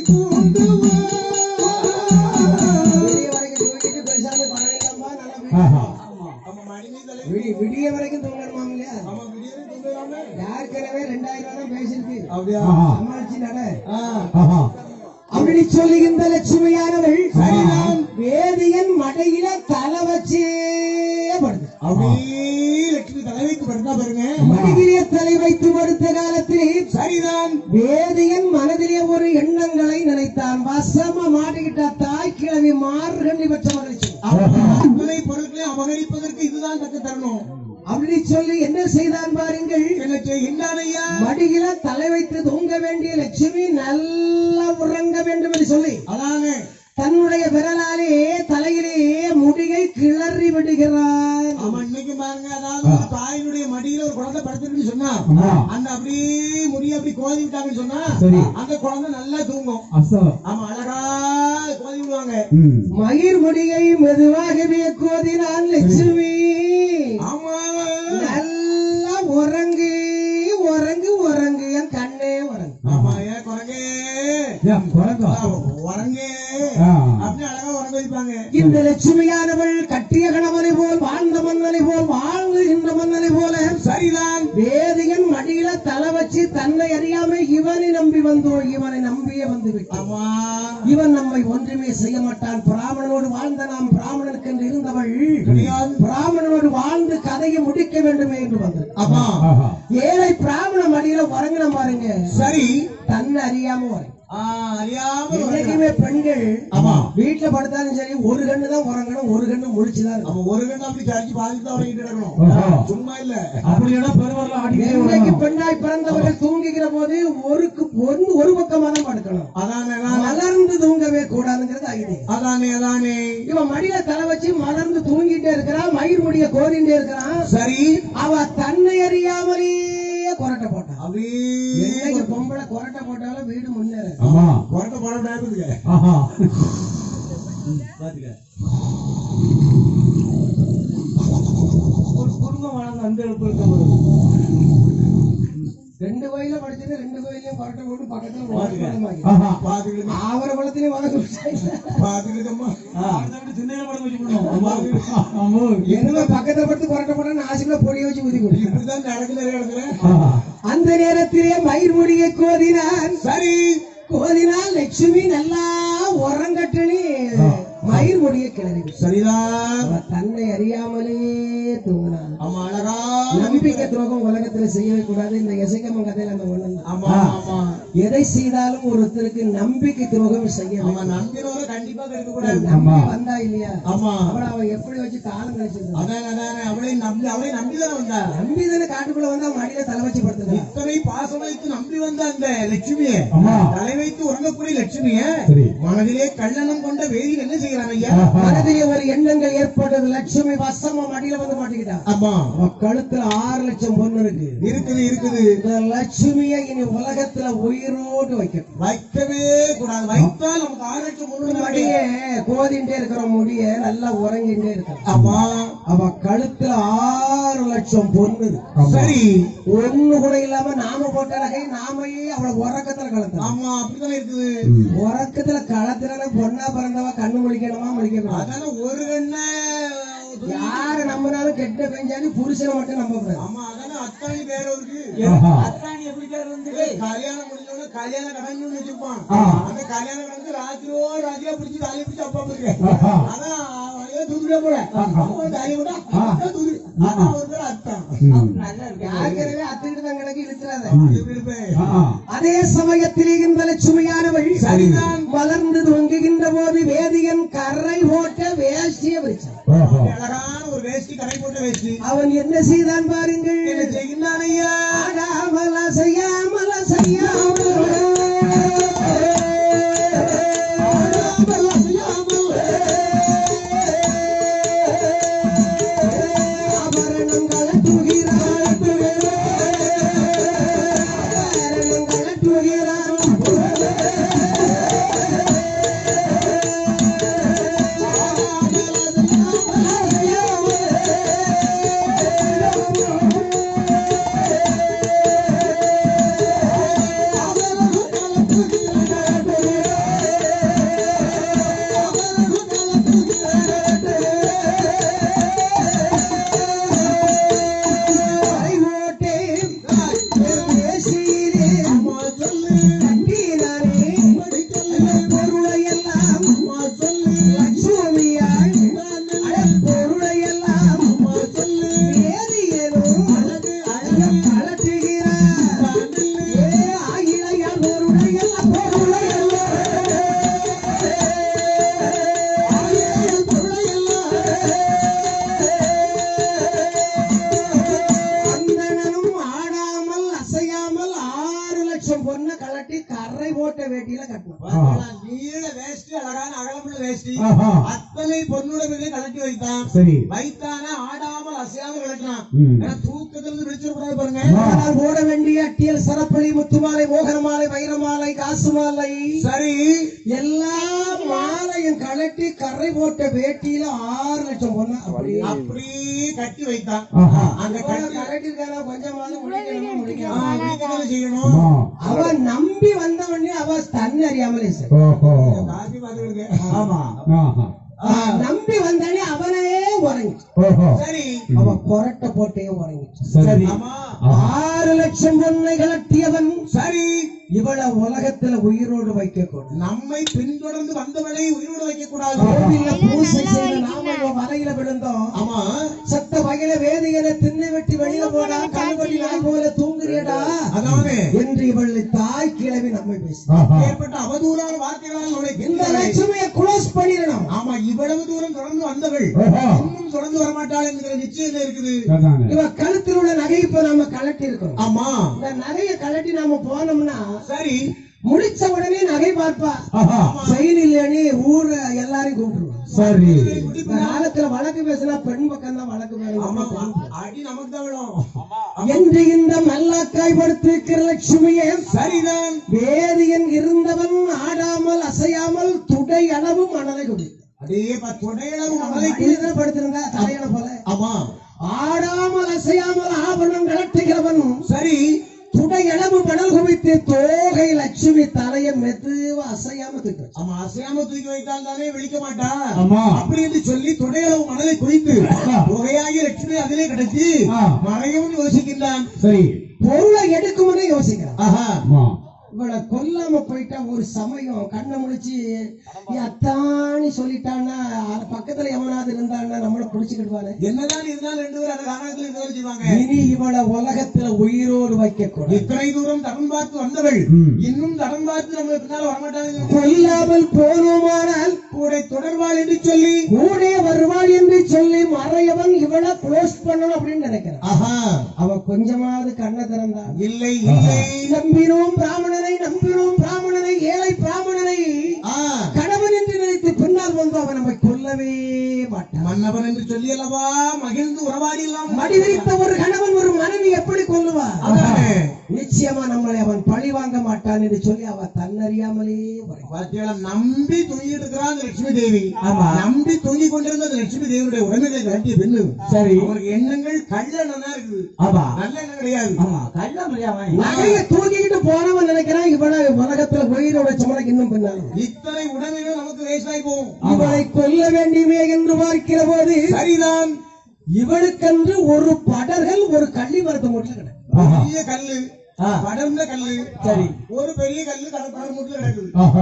தூண்டுவார் விடிய வரைக்கும் தூங்கிட்டு பேசாம பணம் இல்லம்மா, நல்லா வீட்டுக்கு ஆஹா. வா. ஆமா மடி மீது தலை விடி- விடிய வரைக்கும் தூங்கணுமா இல்லையா ஆமா விடியவே தூண்டலாமே ஏற்கனவே ரெண்டாயிரம் ரூபாய் தான் பேசிருக்கு அப்படியா ஆஹா. சமாளிச்சு நட ஆ ஆஹா. அப்படி சொல்லுகின்ற லட்சுமியானவள் சரிதான். வேதியன் மடையில தலை வச்சே படுது அப்படியே லட்சுமி தலை வைத்து படுத்தா பாருங்க மடியிலே தலை வைத்து படுத்த காலத்திலே சரிதான் வேதியன் மனதிலே ஒரு எண்ணங்களை நினைத்தான் வசமா மாட்டிக்கிட்ட தாய் கிழவி மார்கண்டி பெற்ற மகிழ்ச்சி அத்தனை பொருட்களை அபகரிப்பதற்கு இதுதான் தக்க தருணம் அப்படி சொல்லி என்ன செய்தான் பாருங்கள் என்ன செய்கின்றான் ஐயா மடியில தலை வைத்து தூங்க வேண்டிய லட்சுமி நல்லா உறங்க வேண்டும் என்று சொல்லி அதானே தன்னுடைய விரலாலே தலையிலே முடியை கிளறி விடுகிறான் அவன் இன்னைக்கு பாருங்க அதாவது ஒரு தாயினுடைய மடியில ஒரு குழந்தை படுத்துருக்குன்னு சொன்னா ஆமா. அந்த அப்படியே முடிய அப்படி கோதி விட்டாங்கன்னு சொன்னா சரி. அந்த குழந்தை நல்லா தூங்கும் அஸ்தம். ஆமா அழகா கோதி விடுவாங்க ம். மயிர் முடியை மெதுவாகவே கோதினான் லட்சுமி ஆமா நல்லா உறங்கு உறங்கு உறங்கு என் கண்ணே உறங்கு ஆமா ஏன் குரங்கே ஏன் குரங்கம்? உறங்கே ஆ. அப்படி அழகா உறங்க வைப்பாங்க இந்த லட்சுமியானவள் கட்டிய கணவனை போல் வாழ்ந்த மன்னனை போல் வாழ்கின்ற மன்னனை போல சரிதான் வேதியன் மடியில தலை வச்சு தன்னை அறியாம இவனை நம்பி வந்தோம் இவனை நம்பியே வந்து விட்டான் ஆமா இவன் நம்மை ஒன்றுமே செய்ய மாட்டான் பிராமணனோடு வாழ்ந்த நாம் பிராமணனுக்கு என்று இருந்தவள் கிடையாது பிராமணனோடு வாழ்ந்து கதையை முடிக்க வேண்டுமே என்று வந்தது ஆமா ஆஹா. ஏழை பிராமண மடியில உறங்கின பாருங்க சரி தன்னை அறியாம உறங்கு ஆ, அறியாம உறங்குறான். என்னைக்குமே பெண்கள் ஆமா வீட்டுல படுத்தாலும் சரி ஒரு கண்ணு தான் உறங்கணும் ஒரு கண்ணு முழிச்சுதான் இருக்கும் நம்ம ஒரு கண்ணு அப்படி சரிச்சு பாதித்து தான் உறங்கிட்டு இருக்கணும் ஓஹோ. சும்மா இல்ல அப்படின்னா பெருவரலாம் ஆடிக்கிட்டே என்னைக்கு வரணும். பெண்ணாய் பிறந்தவர்கள் தூங்குகிற போது ஒருக்கு ஒன்று ஒரு பக்கமா தான் படுக்கணும் அதானே அதானே. மலர்ந்து தூங்கவே கூடாதுங்கிறது ஐதீகம் அதானே அதானே இவன் மடியில தலை வச்சு மலர்ந்து தூங்கிட்டே இருக்கிறான் மயிர் முடிய கோதிண்டே இருக்கிறான் சரி அவ தன்னை அறியாமலேயே கொரட்டை போட்டான் அப்படியே என்னைக்கு பொம்பளை கொரட்டை போட்டாலும் வீடு முன்னேற ஆமா புரட்ட போட விடாதுங்க ஆஹா. பாத்துக்க ஒரு குடும்பம் வளர்ந்து அந்த இடத்துல இருக்கும்போது ரெண்டு கோயில படிச்சது ரெண்டு கோயிலையும் கொரட்டை போட்டு பக்கத்துல ஓரமாக்கி. ஆஹா. பாத்துக்கிட்டு ஆவர குளத்திலையும் வளர்ந்து பாத்துக்கிட்டம்மா ஆமா. ஆமா. என்னமே பக்கத்துல படுத்து கொரட்டை போட்டா நாசிக்குள்ள பொடிய வச்சு ஊதி கொடு இப்படிதான் நடக்குது நிறைய இடத்துல ஆஹா. அந்த நேரத்திலே மயிர் முடியை கோதினான் சரி கோதினால் லட்சுமி நல்லா உரங்கட்டுனி மயிர் முடியை கிளறி சரிதான் அவ தன்னை அறியாமலே தூங்கினான் ஆமா அழகா நம்பிக்கை துரோகம் உலகத்துல செய்யவே கூடாது இந்த எசைக்கம்மன் கதையில அந்த ஒண்ணு ஆமா ஆமா எதை செய்தாலும் ஒருத்தருக்கு நம்பிக்கை துரோகம் செய்ய ஆமா நம்பினவரை கண்டிப்பா கெடுக்க கூடாது நம்பி வந்தா இல்லையா ஆமா அவளை அவன் எப்படி வச்சு காலம் கழிச்சிருந்தான் அதானே அதானே அவளை நம்பி அவளை நம்பிதானே வந்தா நம்பி தானே காட்டுக்குள்ள வந்து அவன் மடியில தலை வச்சு படுத்துட்டான் இத்தனை பாசம் வைத்து நம்பி வந்த அந்த லட்சுமிய ஆமா. தலை வைத்து உறங்கக்கூடிய லட்சுமிய சரி. மனதிலே கல்லணம் கொண்ட வேதியில் என்ன செய்யறான் ஐயா ஆஹா. மனதிலே ஒரு எண்ணங்கள் ஏற்பட்டது லட்சுமி வசமா மடியில வந்து மாட்டிக்கிட்டான் ஆமா அவன் கழுத்துல ஆறு லட்சம் பொண்ணு இருக்கு இருக்குது இருக்குது இந்த லட்சுமியை இனி உலகத்துல உயிரோடு வைக்கணும் வைக்கவே கூடாது வைத்தால் நமக்கு ஆரோக்கியம் முழுவதும் முடிய கோதிண்டே இருக்கிற முடிய நல்லா உறங்கிட்டே இருக்கிறான் ஆமா அவ கழுத்துல ஆறு லட்சம் பொண்ணு இருக்கு சரி ஒண்ணு கூட இல்லாம நாம போட்ட நகை நாமையே அவளை உறக்கத்துல கலத்தலாம் ஆமா அப்படித்தானே இருக்குது உறக்கத்துல கலத்துறத பொண்ணா பிறந்தவ கண்ணு முழிக்கணுமா முழிக்கணும் அதனால ஒரு கண்ண யாரு நம்பினாலும் கெட்ட பெஞ்சாலும் புருஷனை மட்டும் நம்ப கூடாது ஆமா அதானே அத்தாணி பேர் இருக்கு ஆஹா. அத்தாணி எப்படி பேர் வந்து கல்யாணம் முடிஞ்சோட கல்யாண கடன்னு வச்சிருப்பான் ஆ. அந்த கல்யாணம் கடந்து ராத்திரியோ ராத்திரியா பிடிச்சி தலையை பிடிச்சி அப்பா இருக்கு ஆஹா. அதான் ஐயோ தூக்கிட்டே போல அவங்க தாலி விட்டா அதான் தூக்கி அதான் ஒரு பேர் அர்த்தம் நல்லா இருக்கு ஏற்கனவே அத்துக்கிட்டு தான் கிடக்கு இழுத்துறாத எப்படி இருப்பேன் அதே சமயத்தில் இந்த லட்சுமியானவள் சரிதான். வளர்ந்து தொங்குகின்ற போது வேதியன் கரை போட்ட வேஷ்டிய விரிச்சான் அழகான ஒரு வேஷ்டி கடை போட்ட வேஷ்டி அவன் என்ன செய்தான் பாருங்கள் என்ன செய்கின்றான் ஐயா ஆடாமல் அசையாமல் அசையாமல் ஆடாமல் அசையாமல் ஆபரணங்கள் துகிறான் ஆபரணங்கள் துகிறான் அந்தணனும் ஆடாமல் அசையாமல் ஆறு லட்சம் பொண்ணை கலட்டி கரை போட்ட வேட்டியில கட்டணும் பாத்தீங்களா? நீள வேஷ்டி அழகான அகலமுள்ள வேஷ்டி ஆஹா. அத்தனை பொண்ணுடனே கலட்டி வைத்தான் சரி வைத்தான ஆடாமல் அசையாமல் கலட்டினான் ம். ஏன்னா தூக்கத்திலிருந்து விழிச்சிடக்கூடாது பாருங்க ஆனால் போட வேண்டிய அட்டியல் சரப்பளி முத்துமாலை மோகன மாலை வைர மாலை காசு மாலை சரி எல்லா மாலையும் கலட்டி கரை போட்ட வேட்டியில ஆறு லட்சம் பொண்ணு அப்படி அப்படியே கட்டி வைத்தான் ஆஹா. அந்த கட்டி கலட்டிருக்கான கொஞ்சமாவது முடிக்கணுமா ஆ, முடிக்கணும் விழிக்கதானே செய்யணும் ஆமா. அவன் நம்பி வந்தவனே அவ தன்னை அறியாமலே சரி ஓஹோ காபி பார்த்துக்கிடுங்க ஆமா ஆஹா. நம்பி வந்தானே அவனே உறங்கி ஓஹோ சரி அவன் கொரட்டை போட்டே உறங்கிச்சு சரி ஆமா ஆறு லட்சம் பொண்ணை கலட்டியவன் சரி இவள உலகத்துல உயிரோடு வைக்க கூடாது நம்மை பின்தொடர்ந்து வந்தவனை உயிரோடு வைக்க கூடாது கோவில்ல பூசை செய்த நாம இவ வலையில விழுந்தோம் ஆமா சத்த வகையில வேதிகளை தின்னு வெட்டி வெளியில போடா கண்படி நாய் போல தூங்குறியடா அதானே என்று இவள் தாய் கிழவி நம்மை பேசு ஆஹா. ஏற்பட்ட அவதூறான வார்த்தைகளால் நம்மை இந்த கிண்டலை. லட்சுமியை குளோஸ் பண்ணிடணும் ஆமா இவ்வளவு தூரம் தொடர்ந்து வந்தவள் ஓஹோ. இன்னும் தொடர்ந்து வரமாட்டாள் என்கிற நிச்சயம் இருக்குது அதானே. இவ கழுத்தில் உள்ள நகை இப்ப நாம கலட்டி இருக்கோம் ஆமா இந்த நகையை கலட்டி நாம போனோம்னா சரி முடிச்ச உடனே நகை பார்ப்பா ஆஹா. செயல் இல்லையானே ஊர் எல்லாரையும் கூப்பிட்டுருவோம் சரி இந்த காலத்துல வழக்கு பேசினா பெண் பக்கம் தான் வழக்கு ஆமா பேசணும் அடி நமக்கு தான் விழும் என்று இந்த மல்லாக்காய் படுத்திருக்கிற லட்சுமியே சரிதான் வேதியன் இருந்தவன் ஆடாமல் அசையாமல் துடை அளவு மணலை குடி அதே பா- தொடையளவு மணலை குடி- மலைக்குள்ள படுத்திருந்தா தலையணை போல ஆமா ஆடாமல் அசையாமல் ஆபரணம் கலட்டுகிறவன் சரி துடை அளவு மணல் குவித்து தோகை லட்சுமி தலையை மெதுவா அசையாம தூக்கி வச்சான். ஆமா அசையாம தூக்கி வைத்தால் தானே விழிக்க மாட்டா ஆமா. அப்படி என்று சொல்லி தொடையளவு மணலை குவித்து தொகையாகிய லட்சுமி அதிலே கிடைச்சி ஆ. மறையவும் யோசிக்கின்றான் சரி பொருளை எடுக்கும்னு யோசிக்கிறான் ஆஹா ஆமா இவளை கொல்லாம போயிட்டா ஒரு சமயம் கண்ணை முடிச்சு அத்தானி சொல்லிட்டான்னா அது பக்கத்துல எவனாவது இருந்தான்னா நம்மள புடிச்சுக்கிடுவாரு என்னதான் இருந்தாலும் ரெண்டு பேரும் அந்த காரணத்துல இருந்தாலும் செய்வாங்க இனி இவளை உலகத்துல உயிரோடு வைக்க கூடாது இத்தனை தூரம் தடம் பார்த்து வந்தவள் ம். இன்னும் தடம் பார்த்து நம்ம பின்னால வரமாட்டாங்க கொல்லாமல் போனோமானால் கூட தொடர்பாள் என்று சொல்லி கூட வருவாள் என்று சொல்லி மறையவன் இவளை க்ளோஸ் பண்ணணும் அப்படின்னு நினைக்கிறான் ஆஹா அவ கொஞ்சமாவது கண்ணை திறந்தான் இல்லை இல்லை நம்பினோம் பிராமணனை நம்பினோம் பிராமணனை ஏழை பிராமணனை ஆ கணவன் என்று நினைத்து பின்னால் வந்து அவன் நம்மை கொல்லவே மாட்டான் மன்னவன் என்று சொல்லி அல்லவா மகிழ்ந்து உறவாடி எல்லாம் மடி வைத்த ஒரு கணவன் ஒரு மனைவி எப்படி கொல்லுவார் அதானே. நிச்சயமா நம்மளை அவன் பழி வாங்க மாட்டான் என்று சொல்லி அவ தன்னறியாமலே உரைப்பாள். பாத்தியாளா நம்பி தூங்கிட்டு இருக்கிறான் அந்த லட்சுமி தேவி ஆமா. நம்பி தூங்கி கொண்டிருந்த அந்த லட்சுமி தேவியுடைய உடமையை கட்டிய பெண்ணு சரி அவருக்கு எண்ணங்கள் கள்ள எண்ணம் இருக்குது ஆமா நல்ல எண்ணம் கிடையாது ஆமா கள்ள நகைய தூக்கிட்டு போனவன் நினைக்கிறான் இவனை உலகத்துல உயிரோட சுமலைக்கு இன்னும் பின்னால இத்தனை உடமைகள் நமக்கு வேஸ்டாகி போகும் இவளை கொல்ல வேண்டுமே என்று பார்க்கிற போது சரிதான் இவளுக்கென்று ஒரு படர்கள் ஒரு கள்ளி மரத்து மூட்டில் கிடக்கு ஆஹா. பெரிய கல்லு ஆ. படர்ந்த கல்லு சரி. ஒரு பெரிய கல்லு கடற்கரை முட்டில் கிடக்குது ஆஹா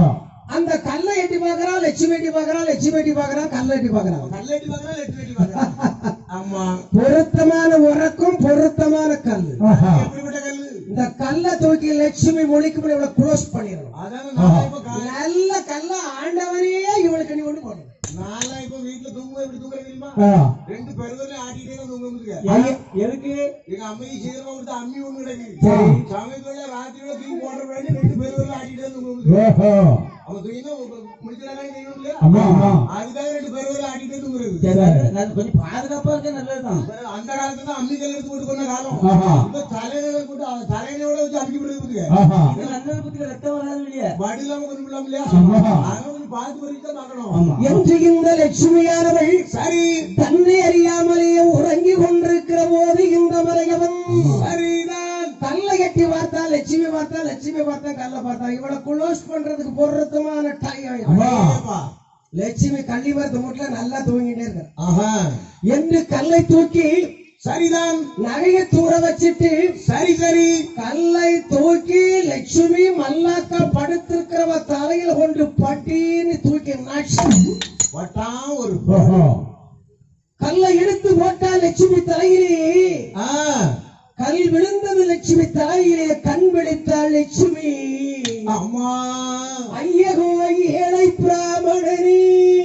அந்த கல்லை எட்டி பார்க்கறான் லட்சுமி எட்டி பார்க்கறான் லட்சுமி எட்டி பார்க்கறான் கல்லை எட்டி பார்க்கறான் கல்ல எட்டி பார்க்கறா லெட்டு வெட்டி பார்க்கறா ஆமா பொருத்தமான உறக்கும் பொருத்தமான கல் ஆஹா. எப்படிப்பட்ட கல்லு இந்த கல்லை தூக்கி லட்சுமி மொழிக்கு முன்னாடி இவளை க்ளோஸ் பண்ணிடணும் அதான் நான் இப்ப கா- நல்ல கல்ல ஆண்டவனே இவளுக்கு நீ ஒண்ணு போடணும் நான்லாம் இப்ப வீட்டுல தூங்கும்போது எப்படி தூங்குறேன் தெரியுமா ஆ. ரெண்டு பெருவரையும் ஆட்டிட்டே தான் தூங்க முடியுங்க ஐயா, எதுக்கு எங்க அம்மைக்கு சீக்கிரமா கொடுத்த அம்மி ஒண்ணு கிடக்கு சரி. சமயத்துல ராத்திரியோட தூக்கி போடுற வேண்டி ரெண்டு பெருவரையும் ஆட்டிட்டே தான் தூங்க முடியுங்க ஓஹோ அவன் தூங்கினா முடிக்கிறாங்க தெரியும் இல்லையா ஆமா ஆமா அதுக்காக ரெண்டு பெருவரையும் ஆட்டிட்டே தூங்குறது சரி அது கொஞ்சம் பாதுகாப்பா இருக்க நல்லதுதான் அந்த காலத்துல தான் அம்மி கல் எடுத்து போட்டு கொண்ட காலம் ஆஹா. இப்ப தலையில போட்டு அவன் தலையினோட வச்சு அமுக்கி விடுறது ஆஹா இது நல்லது பத்தி ரத்தம் வராது இல்லையா வடி இல்லாம கொஞ்சம் இல்லாம இல்லையா ஆமா. அதனால கொஞ்சம் பார்த்து வரைக்கும் தான் பார்க்கணும் ஆமா என்று இந்த லட்சுமியானவள் சரி தன்னை அறியாமலேயே உறங்கி கொண்டிருக்கிற போது இந்த மலையவன் சரிதான் கல்லை கட்டி பார்த்தா லட்சுமி பார்த்தா லட்சுமி பார்த்தா கல்லை பார்த்தா இவளை குளோஸ் பண்றதுக்கு பொருத்தமான டைம் ஆமா ஏப்பா. லட்சுமி கள்ளி மரத்து மூட்டில நல்லா தூங்கிட்டே இருக்க ஆஹா என்று கல்லை தூக்கி சரிதான் நகையை தூர வச்சிட்டு சரி சரி கல்லை தூக்கி லட்சுமி மல்லாக்கா படுத்திருக்கிறவ தலையில கொண்டு பட்டின்னு தூக்கி நச்சு வட்டாம் ஒரு ஓஹோ கல்லை எடுத்து போட்டா லட்சுமி தலையிலே ஆ, கல் விழுந்தது லட்சுமி தலையிலே கண் விழித்தாள் லட்சுமி அம்மா ஐயகோ ஏழை பிராமணனே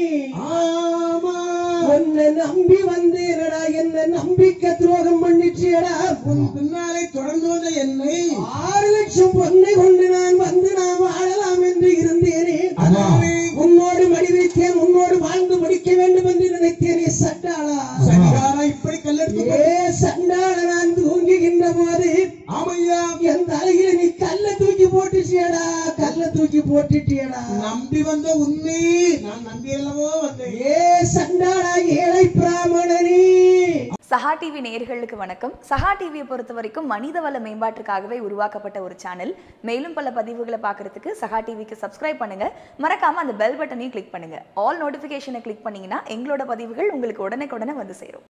ஆமா உன்னை நம்பி வந்தேனடா என்ன நம்பிக்கை துரோகம் பண்ணிச்சியடா உன் பின்னாலே தொடர்ந்து வந்த என்னை ஆறு லட்சம் பொண்ணை கொண்டு நான் வந்து நான் வாழலாம் என்று இருந்தேனே அதானே உன்னோடு மடி வைத்தேன் உன்னோடு வாழ்ந்து முடிக்க வேண்டும் என்று நினைத்தேனே சண்டாளா சரிகாரா இப்படி கல்லெடுத்து ஏ சண்டாள நான் தூங்குகின்ற போது ஆமையா என் தலையில நீ கல்ல தூக்கி போட்டுட்டியடா கல்ல தூக்கி போட்டுட்டியடா நம்பி வந்த உண்மை நான் நம்பி அல்லவோ வந்தேன் ஏ சண்டாளா ஏழை பிராமணனே சஹா டிவி நேயர்களுக்கு வணக்கம் சஹா டிவியை பொறுத்த வரைக்கும் மனிதவள மேம்பாட்டுக்காகவே உருவாக்கப்பட்ட ஒரு சேனல் மேலும் பல பதிவுகளை பார்க்கறதுக்கு சஹா டிவிக்கு சப்ஸ்கிரைப் பண்ணுங்க மறக்காம அந்த பெல் பட்டனையும் கிளிக் பண்ணுங்க ஆல் நோட்டிஃபிகேஷனை கிளிக் பண்ணீங்கன்னா எங்களோட பதிவுகள் உங்களுக்கு உடனுக்குடனே வந்து சேரும்